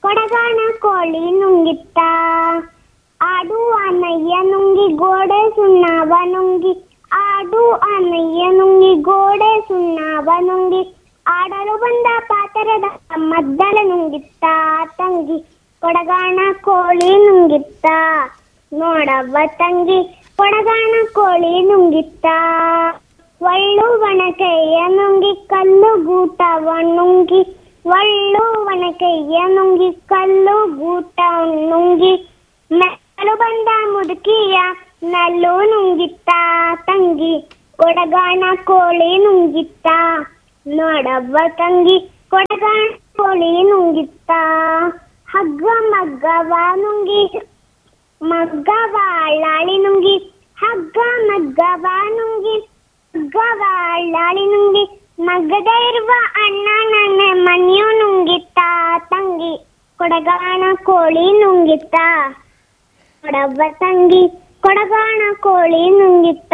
ಕೊಡಗಾಣ ಕೋಳಿ ನುಂಗಿತ್ತ ಆಡು ಅನಯ್ಯ ನುಂಗಿ ಗೋಡೆ ಸುಣ್ಣವ ನುಂಗಿ ಆಡು ಅನಯ್ಯ ನುಂಗಿ ಗೋಡೆ ಸುಣ್ಣವ ನುಂಗಿ ಆಡಲು ಬಂದ ಪಾತರದ ಮದ್ದಲ ನುಂಗಿತ್ತ ತಂಗಿ ಕೊಡಗಾಣ ಕೋಳಿ ನುಂಗಿತ್ತ ನೋಡವ್ವ ತಂಗಿ ಕೊಡಗಾಣ ಕೋಳಿ ನುಂಗಿತ್ತ ಒಳ್ಳು ಒಣಕೆಯ ನುಂಗಿ ಕಲ್ಲು ಗೂಟವ ನುಂಗಿ ಒಳ್ಳು ಒಣಕೆಯ ನುಂಗಿ ಕಲ್ಲು ಗೂಟ ನುಂಗಿ ಮೆಲ್ಲಲು ಬಂದ ಮುದುಕಿಯ ನಲ್ಲು ನುಂಗಿತ್ತ ತಂಗಿ ಕೊಡಗಾಣ ಕೋಳಿ ನುಂಗಿತ್ತ ನೋಡವ್ವ ತಂಗಿ ಕೊಡಗಾಣ ಕೋಳಿ ನುಂಗಿತ್ತ ಹಗ್ಗ ಮಗ್ಗವ ನುಂಗಿ ಮಗ್ಗವ ಅಳ್ಳಾಳಿ ನುಂಗಿ ಹಗ್ಗ ಮಗ್ಗವ ನುಂಗಿ ಮಗ್ಗವ ಅಳ್ಳಾಳಿ ನುಂಗಿ ಮಗ್ಗದ ಇರುವ ಅಣ್ಣ ನನ್ನ ಮನೆಯು ನುಂಗಿತ್ತ ತಂಗಿ ಕೊಡಗಾಣ ಕೋಳಿ ನುಂಗಿತ್ತ ಕೊಡವ್ವ ತಂಗಿ ಕೊಡಗಾಣ ಕೋಳಿ ನುಂಗಿತ್ತ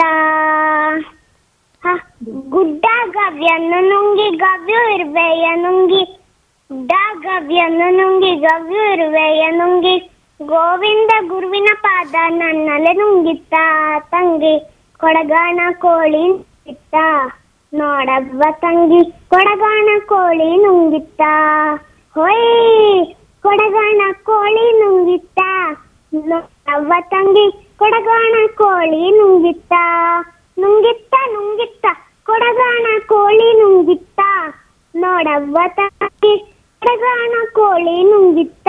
ಹ, ಗುಡ್ಡ ಗವ್ಯನ್ನು ನುಂಗಿ ಗವ್ಯು ಇರುವೆಯ ನುಂಗಿ ಗುಡ್ಡ ಗವ್ಯನ್ನು ನುಂಗಿ ಗವ್ಯು ಇರುವೆಯ ನುಂಗಿ ಗೋವಿಂದ ಗುರುವಿನ ಪಾದ ನನ್ನಲೆ ನುಂಗಿತ್ತ ತಂಗಿ ಕೊಡಗಾಣ ಕೋಳಿ ನುಂಗಿತ್ತ ನೋಡವ್ವ ತಂಗಿ ಕೊಡಗಾಣ ಕೋಳಿ ನುಂಗಿತ್ತ ಹೊಯ್ ಕೊಡಗಾಣ ಕೋಳಿ ನುಂಗಿತ್ತ ನೋಡವ್ವ ತಂಗಿ ಕೊಡಗಾಣ ಕೋಳಿ ನುಂಗಿತ್ತ ನುಂಗಿತ್ತ ನುಂಗಿತ್ತ ಕೊಡಗಾಣ ಕೋಳಿ ನುಂಗಿತ್ತ ನೋಡವ್ವ ತಂಗಿ ಕೊಡಗಾಣ ಕೋಳಿ ನುಂಗಿತ್ತ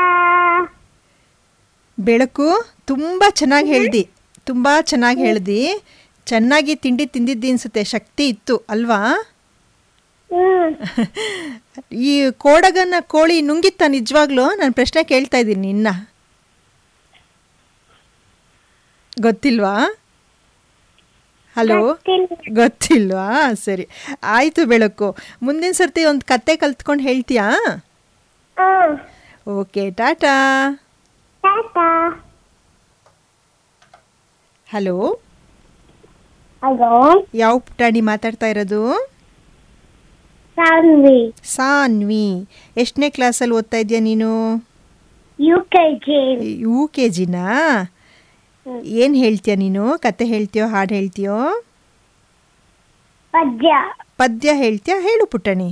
ಬೆಳಕು ತುಂಬ ಚೆನ್ನಾಗಿ ಹೇಳ್ದಿ ತುಂಬ ಚೆನ್ನಾಗಿ ಹೇಳ್ದಿ ಚೆನ್ನಾಗಿ ತಿಂಡಿ ತಿಂದಿದ್ದಿ ಅನ್ಸುತ್ತೆ ಶಕ್ತಿ ಇತ್ತು ಅಲ್ವಾ ಹ್ಮ್ ಈ ಕೋಡಗನ ಕೋಳಿ ನುಂಗಿತ್ತ ನಿಜವಾಗ್ಲೂ ನಾನು ಪ್ರಶ್ನೆ ಕೇಳ್ತಾ ಇದ್ದೀನಿ ಇನ್ನ ಗೊತ್ತಿಲ್ವಾ ಹಲೋ ಗೊತ್ತಿಲ್ಲ. ಗೊತ್ತಿಲ್ವಾ ಸರಿ ಆಯಿತು ಬೆಳಕು ಮುಂದಿನ ಸರ್ತಿ ಒಂದು ಕತೆ ಕಲ್ತ್ಕೊಂಡು ಹೇಳ್ತೀಯಾ ಹ್ಮ್ okay tata tata hello hello ಯಾವ ಪುಟಾಣಿ ಮಾತಾಡ್ತಾ ಇರೋದು ಸಾನ್ವಿ ಸಾನ್ವಿ ಎಷ್ಟನೇ ಕ್ಲಾಸಲ್ಲಿ ಓದ್ತಾ ಇದೆಯಾ ನೀನು U K G U K ಜಿನಾ ಏನು ಹೇಳ್ತೀಯ ನೀನು ಕತೆ ಹೇಳ್ತೀಯೋ ಹಾಡು ಹೇಳ್ತೀಯೋ ಪದ್ಯ ಪದ್ಯ ಹೇಳ್ತೀಯಾ ಹೇಳು ಪುಟ್ಟಣಿ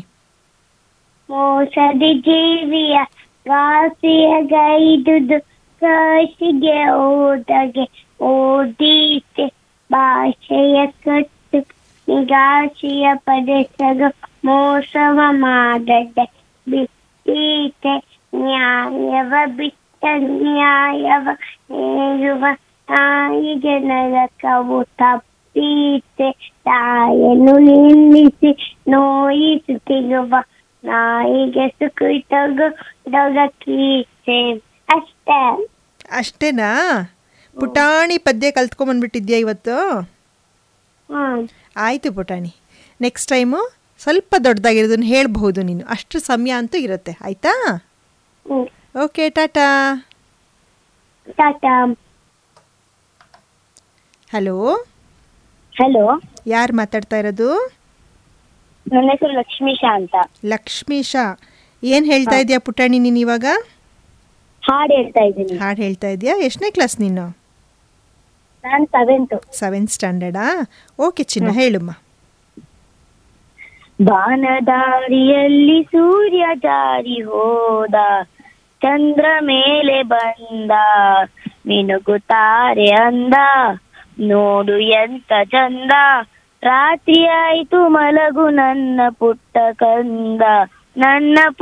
ಮೋಸದಿ ಜೀವಿಯ ಗಾಸಿಯ ಗೈದುದು ಕಾಶಿಗೆ ಓದಗೆ ಓದೀತೆ ಭಾಷೆಯ ಕಟ್ಟು ನಿಗಾಶಿಯ ಪಡೆಸಗ ಮೋಸವ ಮಾಡದೆ ಬಿಟ್ಟೀತೆ ನ್ಯಾಯವ ಬಿಟ್ಟ ನ್ಯಾಯವ ಹೇಳುವ ನಾಯಿಗೆ ನರಕವು ತಪ್ಪೀತೆ ತಾಯನ್ನು ನಿಲ್ಲಿಸಿ ನೋಯಿಸುತ್ತಿರುವ ನಾಯಿಗೆ ಸುಖಿತಗು ಡೊಗಕೀತೆ ಅಷ್ಟೇ ಅಷ್ಟೇನಾ ಪುಟಾಣಿ ಪದ್ಯ ಕಲ್ತ್ಕೊಂಬಂದ್ಬಿಟ್ಟಿದ್ಯಾ ಇವತ್ತು ಹ್ಮ್ ಆಯಿತು ಪುಟಾಣಿ ನೆಕ್ಸ್ಟ್ ಟೈಮು ಸ್ವಲ್ಪ ದೊಡ್ಡದಾಗಿರೋದನ್ನ ಹೇಳ್ಬಹುದು ನೀನು ಅಷ್ಟು ಸಮಯ ಅಂತೂ ಇರುತ್ತೆ ಆಯಿತಾ ಹ್ಮ್ okay tata tata hello hello ಯಾರು ಮಾತಾಡ್ತಾ ಇರೋದು ನನ್ನ ಹೆಸರು ಲಕ್ಷ್ಮೀಶಾ ಅಂತ ಲಕ್ಷ್ಮೀಶಾ ಏನು ಹೇಳ್ತಾ ಇದೆಯಾ ಪುಟಾಣಿ ನೀನು ಇವಾಗ ಹಾಡು ಹೇಳ್ತಾ ಇದ್ದೀನಿ ಹಾಡು ಹೇಳ್ತಾ ಇದೆಯಾ ಎಷ್ಟನೇ ಕ್ಲಾಸ್ ನೀನು ನಾನು ಸೆವೆಂತ್ ಸೆವೆಂತ್ ಸ್ಟ್ಯಾಂಡರ್ಡಾ ಓಕೆ ಚಿನ್ನ ಹೇಳುಮ್ಮ ಬಾನದಾರಿಯಲ್ಲಿ ಸೂರ್ಯ ಜಾರಿ ಹೋದ ಚಂದ್ರ ಮೇಲೆ ಬಂದ ಮಿನುಗುತ್ತಾರೆ ಅಂದ ನೋಡು ಎಂತ ಚಂದ ರಾತ್ರಿ ಆಯ್ತು ಮಲಗು ನನ್ನ ಪುಟ್ಟ ಕಂದ ನನ್ನ